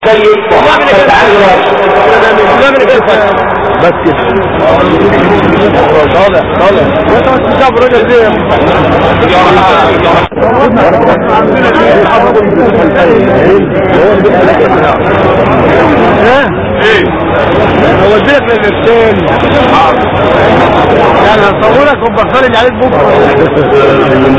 سيد محمد علي بس كده طالع طالع شوف الراجل ده هو اديلك للرسال يعني هصورك وبفرج عليك بكره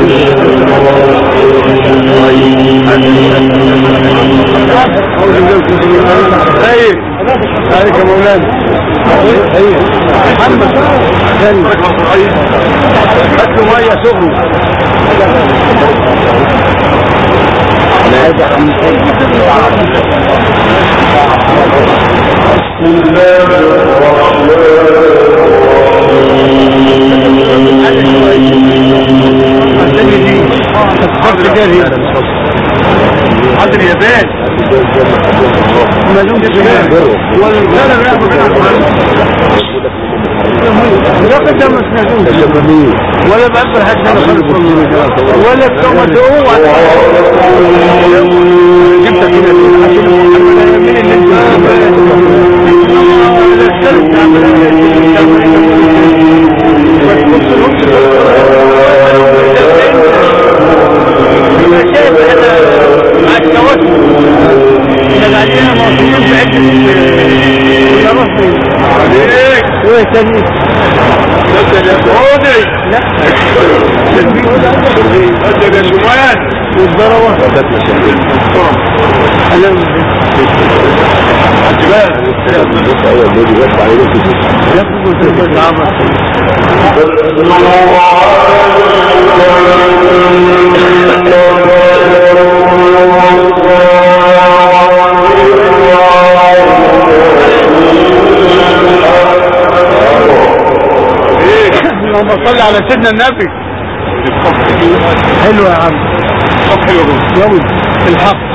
طيب عليك يا مولانا طيب محمد ثاني هات له ميه سخنه الثاني دي خط جاري عند اليابان ما دمت شباب والرجاله بياخد لا ما سمعتوش ولا بقبل حاجه انا خالص ولا بتوع دعوه ولا جبتك كده عشان محمد مين اللي انت مع التوسل شغالين موصولين بعدة ولا رصي ايه تاني لا والضربة انا اللهم صل على سيدنا النبي حلو يا عم حلو يوم الحق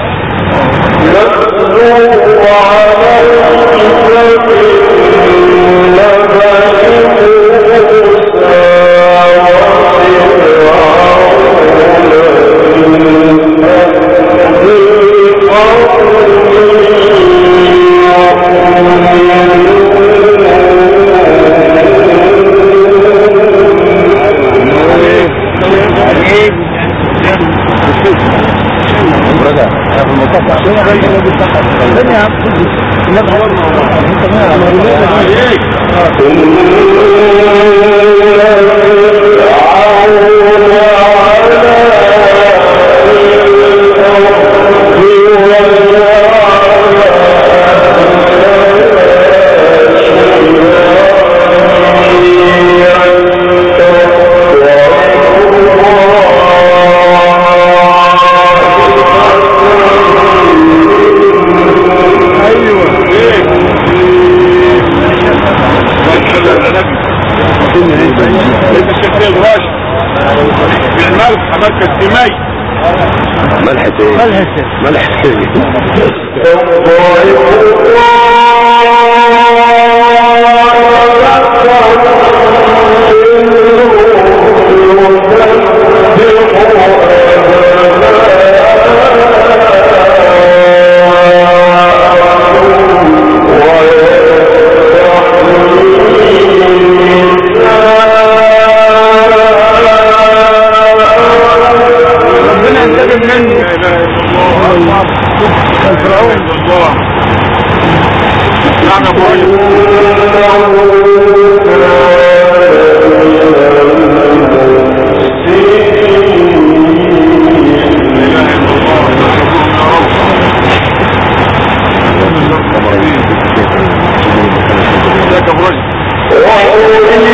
ملحة ايه ملحة ربنا ينتقم منه نعم يا ابو ازيك يا ابو رجل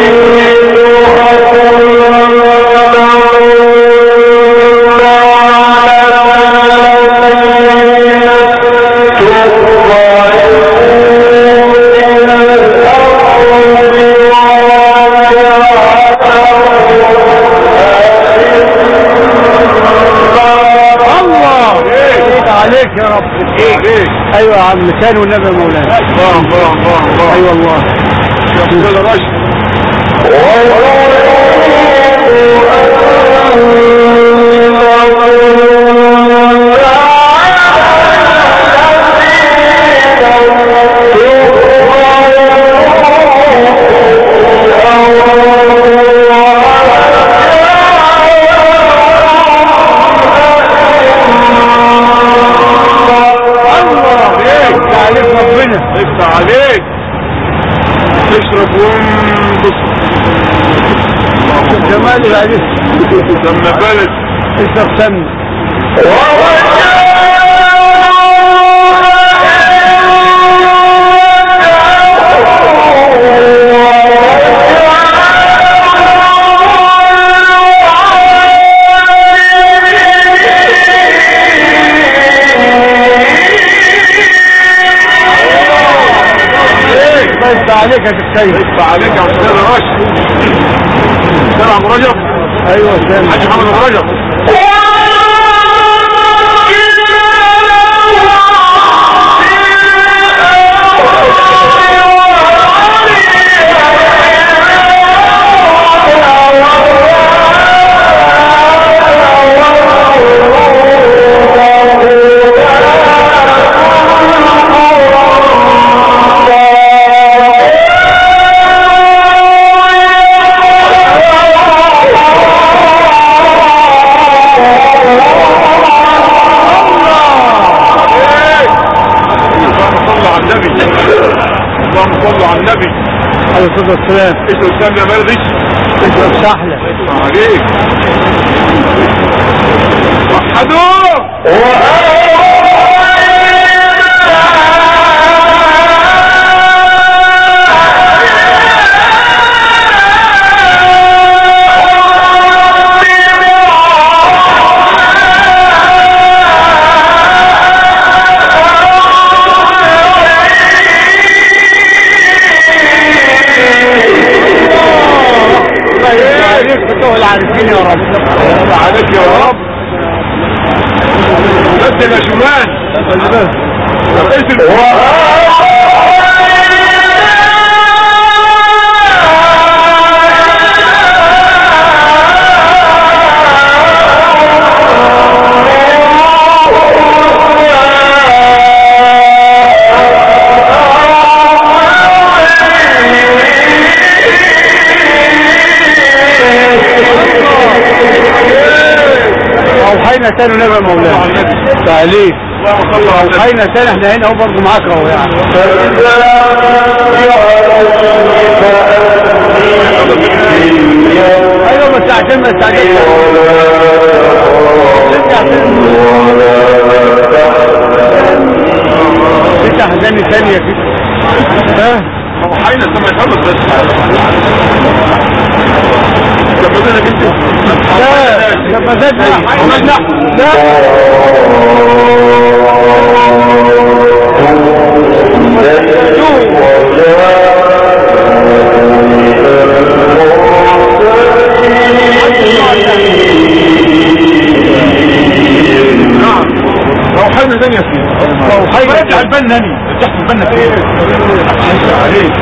الله عليك يا رب ايوه يا عم كان والنبي يا مولانا الله الله الله الله اي والله يا ابو رجل Oh, واشرب وانبسط جمال بعدين لما بلد اشرب سمن بس عليك يا شيخ يدفع عليك يا استاذ راشد استاذ عبد رجب ايوه سامع حاج محمد ابو رجب اللهم صل على النبي اللهم صل على النبي عليه الصلاه والسلام اسمه اسلام يا مردش اشرب سحله يدفع عليك وحدوه الله يرضى عليك فتوه العارفين يا رب الله عليك يا رب بس يا شمال رئيس الوزراء اوحينا تاني نبقى على مولانا النبي تعليق اللهم صل على النبي اوحينا تاني احنا هنا اهو برضه معاك اهو يعني ايوه بس عشان ما استعجلش انت احزاني ثانيه كده ها اوحينا ثم يخلص بس كملنا بنتي لا لما زدنا عملنا لا نعم اوحينا ثانية فيه اوحينا رجع البنا لي رجعت البنا فيه عليك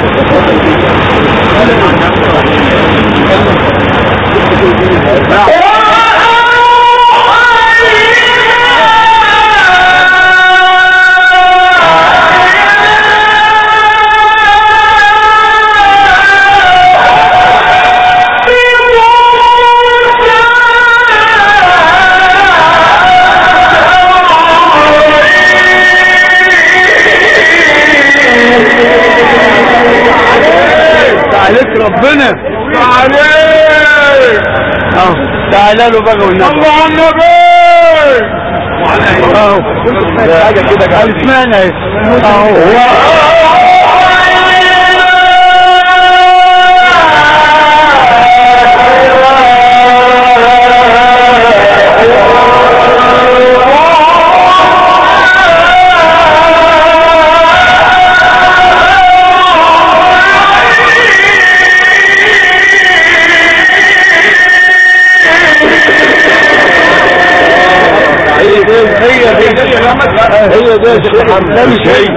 عليك ربنا عليك اهو تعالى له بقى والنبي الله على النبي اهو حاجة كده قال اسمعنا اهو هي دي هي دي هي دي يا شيخ محمد لا مش هي.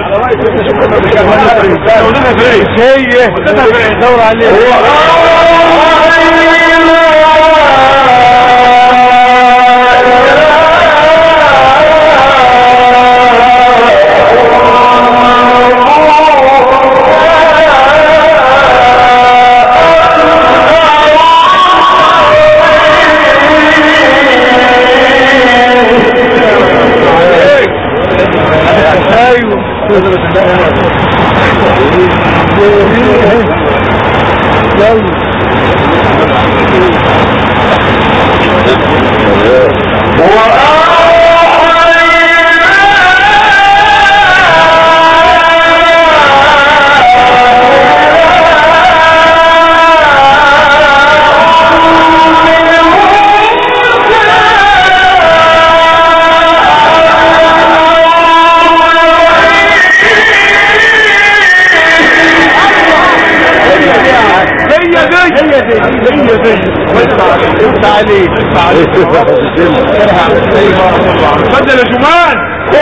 ولدها فين هي دور عليه ايوه هي دي هي دي هي دي انت عليك انت عليك بدل يا جمان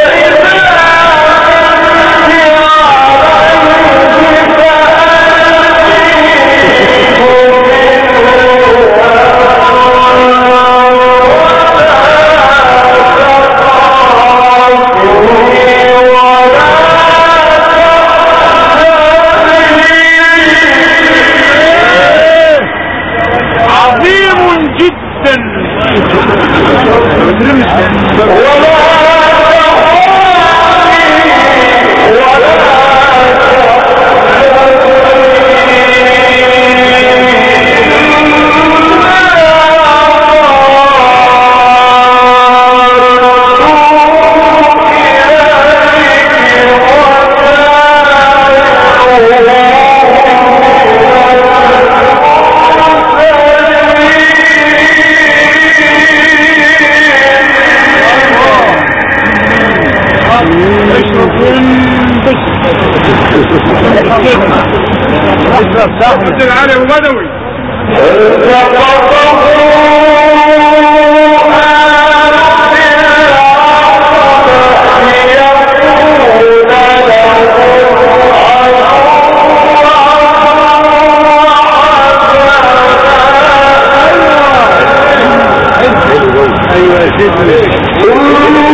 عظيم جدا اشرب صح بدل العالي ابو بدوي ايوه يا سيدي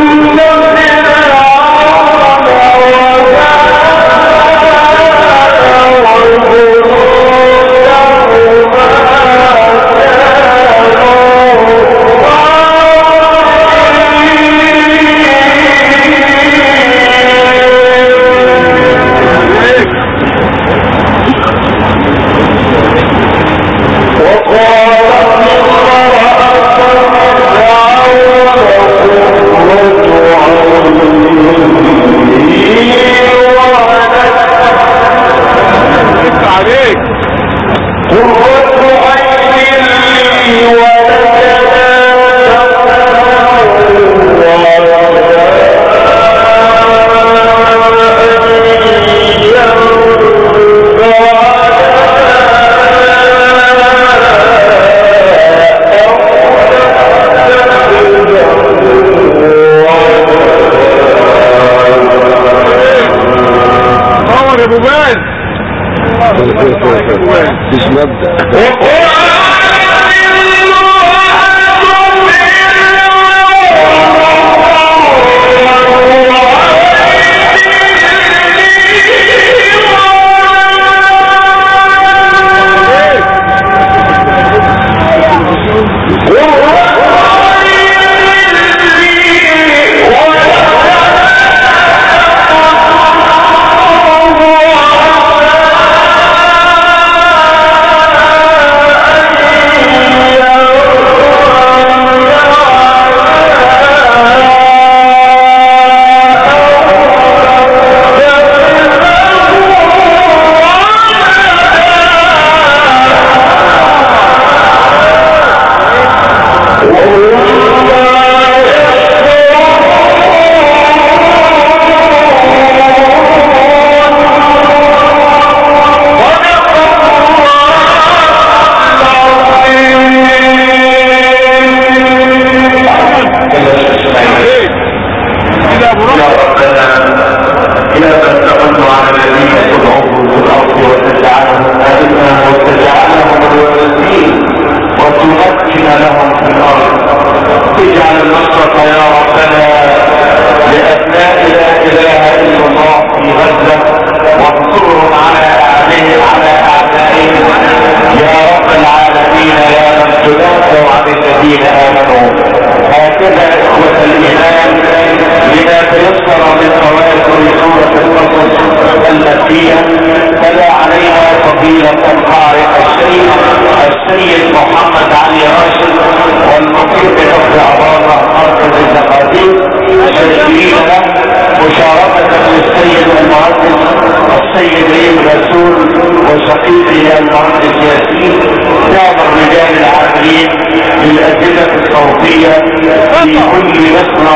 انت عليك صور يا ابو باز مش مبدأ Oh السيد محمد علي راشد والمقيم بكفر عبارة مركز الزقازيق شاكرين له مشاركة للسيد المهندس السيد ريم رسول وشقيقه المهندس ياسين دام الرجال العاملين للأجهزة الصوتية في كل مسمع